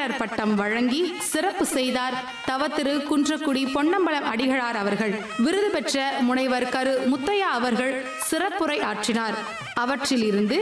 முனைவரர் பட்டம் வழங்கி சிறப்பு செய்தார் தவத்திரு குன்றக்குடி பொன்னம்பலம் அடிகளார் அவர்கள் விருது பெற்ற முனைவர் கரு முத்தையா அவர்கள் சிறப்புரை ஆற்றினார் அவற்றிலிருந்து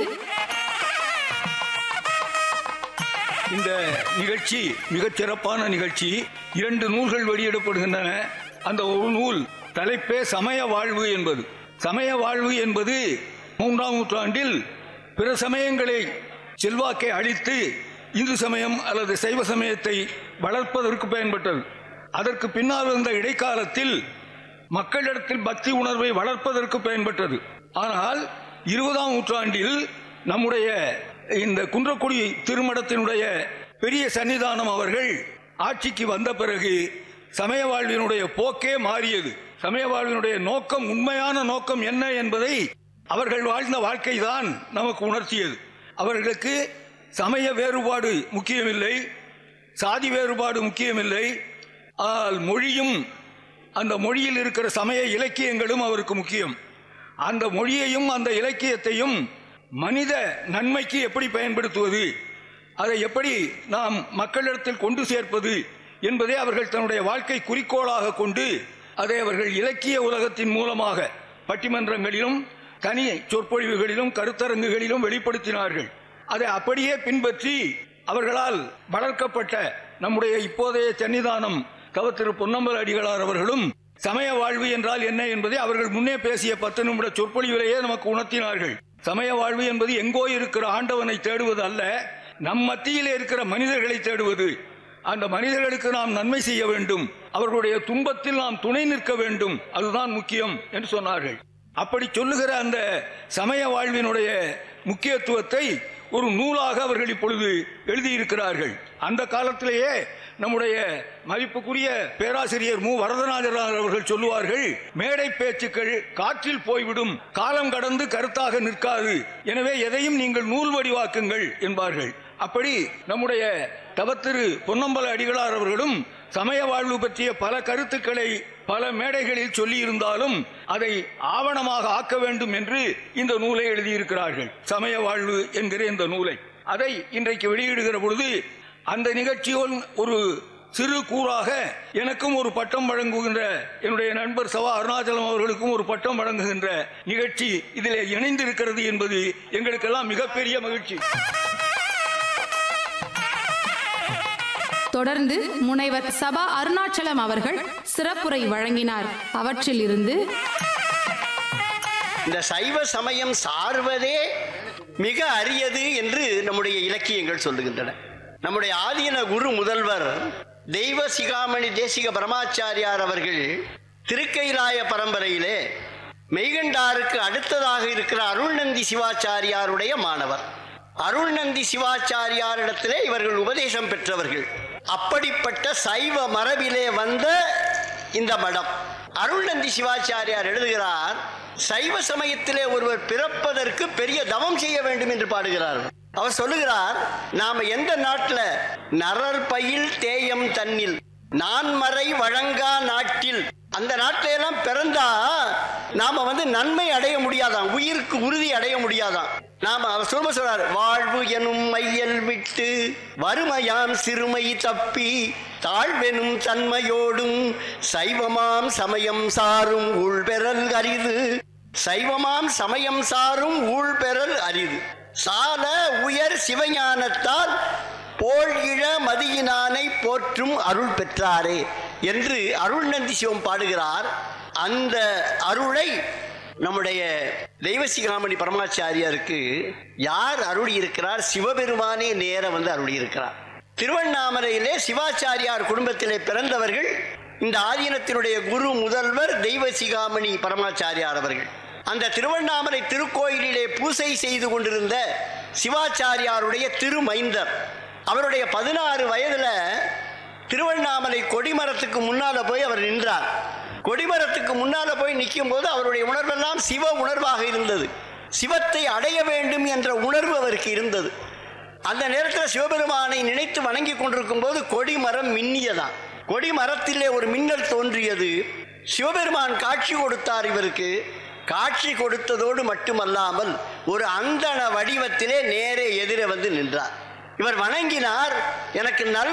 இந்த நிகழ்ச்சி மிகச் சிறப்பான நிகழ்ச்சி இரண்டு நூல்கள் வெளியிடப்படுகின்றன அந்த ஒரு நூல் தலைப்பே சமய வாழ்வு என்பது சமய வாழ்வு என்பது மூன்றாம் நூற்றாண்டில் பிற சமயங்களை செல்வாக்கை அழித்து இந்து சமயம் அல்லது சைவ சமயத்தை வளர்ப்பதற்கு பயன்பட்டது அதற்கு பின்னால் இருந்த இடைக்காலத்தில் மக்களிடத்தில் பக்தி உணர்வை வளர்ப்பதற்கு பயன்பட்டது ஆனால் இருபதாம் நூற்றாண்டில் நம்முடைய இந்த குன்றக்குடி திருமடத்தினுடைய பெரிய சன்னிதானம் அவர்கள் ஆட்சிக்கு வந்த பிறகு சமய வாழ்வினுடைய போக்கே மாறியது சமய வாழ்வினுடைய நோக்கம் உண்மையான நோக்கம் என்ன என்பதை அவர்கள் வாழ்ந்த வாழ்க்கைதான் நமக்கு உணர்த்தியது அவர்களுக்கு சமய வேறுபாடு முக்கியமில்லை சாதி வேறுபாடு முக்கியமில்லை ஆனால் மொழியும் அந்த மொழியில் இருக்கிற சமய இலக்கியங்களும் அவருக்கு முக்கியம் அந்த மொழியையும் அந்த இலக்கியத்தையும் மனித நன்மைக்கு எப்படி பயன்படுத்துவது அதை எப்படி நாம் மக்களிடத்தில் கொண்டு சேர்ப்பது என்பதை அவர்கள் தன்னுடைய வாழ்க்கை குறிக்கோளாக கொண்டு அதை அவர்கள் இலக்கிய உலகத்தின் மூலமாக பட்டிமன்றங்களிலும் தனி சொற்பொழிவுகளிலும் கருத்தரங்குகளிலும் வெளிப்படுத்தினார்கள் அதை அப்படியே பின்பற்றி அவர்களால் வளர்க்கப்பட்ட நம்முடைய இப்போதைய சன்னிதானம் தவ திரு பொன்னம்பல அடிகளார் அவர்களும் சமய வாழ்வு என்றால் என்ன என்பதை அவர்கள் முன்னே பேசிய பத்து நிமிட சொற்பொழிவிலேயே நமக்கு உணர்த்தினார்கள் சமய வாழ்வு என்பது எங்கோ இருக்கிற ஆண்டவனை தேடுவது அல்ல நம் மத்தியிலே இருக்கிற மனிதர்களை தேடுவது அந்த மனிதர்களுக்கு நாம் நன்மை செய்ய வேண்டும் அவர்களுடைய துன்பத்தில் நாம் துணை நிற்க வேண்டும் அதுதான் முக்கியம் என்று சொன்னார்கள் அப்படி சொல்லுகிற அந்த சமய வாழ்வினுடைய முக்கியத்துவத்தை ஒரு நூலாக அவர்கள் இப்பொழுது எழுதியிருக்கிறார்கள் அந்த காலத்திலேயே நம்முடைய மதிப்புக்குரிய பேராசிரியர் மு வரதராஜரார் அவர்கள் சொல்லுவார்கள் மேடை பேச்சுக்கள் காற்றில் போய்விடும் காலம் கடந்து கருத்தாக நிற்காது எனவே எதையும் நீங்கள் நூல் வடிவாக்குங்கள் என்பார்கள் அப்படி நம்முடைய தவத்திரு பொன்னம்பல அடிகளார் அவர்களும் சமய வாழ்வு பற்றிய பல கருத்துக்களை பல மேடைகளில் சொல்லியிருந்தாலும் அதை ஆவணமாக ஆக்க வேண்டும் என்று இந்த நூலை எழுதியிருக்கிறார்கள் சமய வாழ்வு என்கிற இந்த நூலை அதை இன்றைக்கு வெளியிடுகிற பொழுது அந்த நிகழ்ச்சியோல் ஒரு சிறு கூறாக எனக்கும் ஒரு பட்டம் வழங்குகின்ற என்னுடைய நண்பர் சவா அருணாச்சலம் அவர்களுக்கும் ஒரு பட்டம் வழங்குகின்ற நிகழ்ச்சி இதில் இணைந்திருக்கிறது என்பது எங்களுக்கெல்லாம் மிகப்பெரிய மகிழ்ச்சி தொடர்ந்து முனைவர் சபா அருணாச்சலம் அவர்கள் சிறப்புரை வழங்கினார் அவற்றிலிருந்து இந்த சைவ சமயம் சார்வதே மிக அரியது என்று நம்முடைய இலக்கியங்கள் சொல்லுகின்றன நம்முடைய ஆதீன குரு முதல்வர் தெய்வ சிகாமணி தேசிக பரமாச்சாரியார் அவர்கள் திருக்கைலாய பரம்பரையிலே மெய்கண்டாருக்கு அடுத்ததாக இருக்கிற அருள்நந்தி சிவாச்சாரியாருடைய மாணவர் அருள்நந்தி சிவாச்சாரியாரிடத்திலே இவர்கள் உபதேசம் பெற்றவர்கள் அப்படிப்பட்ட சைவ மரபிலே வந்த இந்த மடம் அருள்நந்தி சிவாச்சாரியார் எழுதுகிறார் சைவ சமயத்திலே ஒருவர் பிறப்பதற்கு பெரிய தவம் செய்ய வேண்டும் என்று பாடுகிறார் அவர் சொல்லுகிறார் நாம எந்த நாட்டுல நரர் பயில் தேயம் தன்னில் நான்மறை வழங்கா நாட்டில் அந்த நாட்டில எல்லாம் பிறந்தா நாம வந்து நன்மை அடைய முடியாதாம் உயிருக்கு உறுதி அடைய முடியாதாம் நாம அவர் சொல்ல சொல்றார் வாழ்வு எனும் மையல் விட்டு வறுமையாம் சிறுமை தப்பி தாழ்வெனும் தன்மையோடும் சைவமாம் சமயம் சாரும் உள்பெறல் அரிது சைவமாம் சமயம் சாரும் ஊழ்பெறல் அரிது சால உயர் சிவஞானத்தால் போல் இழ மதியினானை போற்றும் அருள் பெற்றாரே என்று அருள் நந்தி சிவம் பாடுகிறார் அந்த அருளை நம்முடைய தெய்வசிகாமணி பரமாச்சாரியாருக்கு யார் அருளி இருக்கிறார் சிவபெருமானே நேர வந்து அருளி இருக்கிறார் திருவண்ணாமலையிலே சிவாச்சாரியார் குடும்பத்திலே பிறந்தவர்கள் இந்த ஆதீனத்தினுடைய குரு முதல்வர் தெய்வசிகாமணி பரமாச்சாரியார் அவர்கள் அந்த திருவண்ணாமலை திருக்கோயிலிலே பூசை செய்து கொண்டிருந்த சிவாச்சாரியாருடைய திருமைந்தர் அவருடைய பதினாறு வயதுல திருவண்ணாமலை கொடிமரத்துக்கு முன்னால போய் அவர் நின்றார் கொடிமரத்துக்கு முன்னால போய் நிற்கும் போது அவருடைய உணர்வெல்லாம் சிவ உணர்வாக இருந்தது சிவத்தை அடைய வேண்டும் என்ற உணர்வு அவருக்கு இருந்தது அந்த நேரத்தில் சிவபெருமானை நினைத்து வணங்கி கொண்டிருக்கும் போது கொடிமரம் மின்னியதான் கொடிமரத்திலே ஒரு மின்னல் தோன்றியது சிவபெருமான் காட்சி கொடுத்தார் இவருக்கு காட்சி கொடுத்ததோடு மட்டுமல்லாமல் ஒரு அந்தண வடிவத்திலே நேரே எதிரே வந்து நின்றார் இவர் வணங்கினார் எனக்கு நல்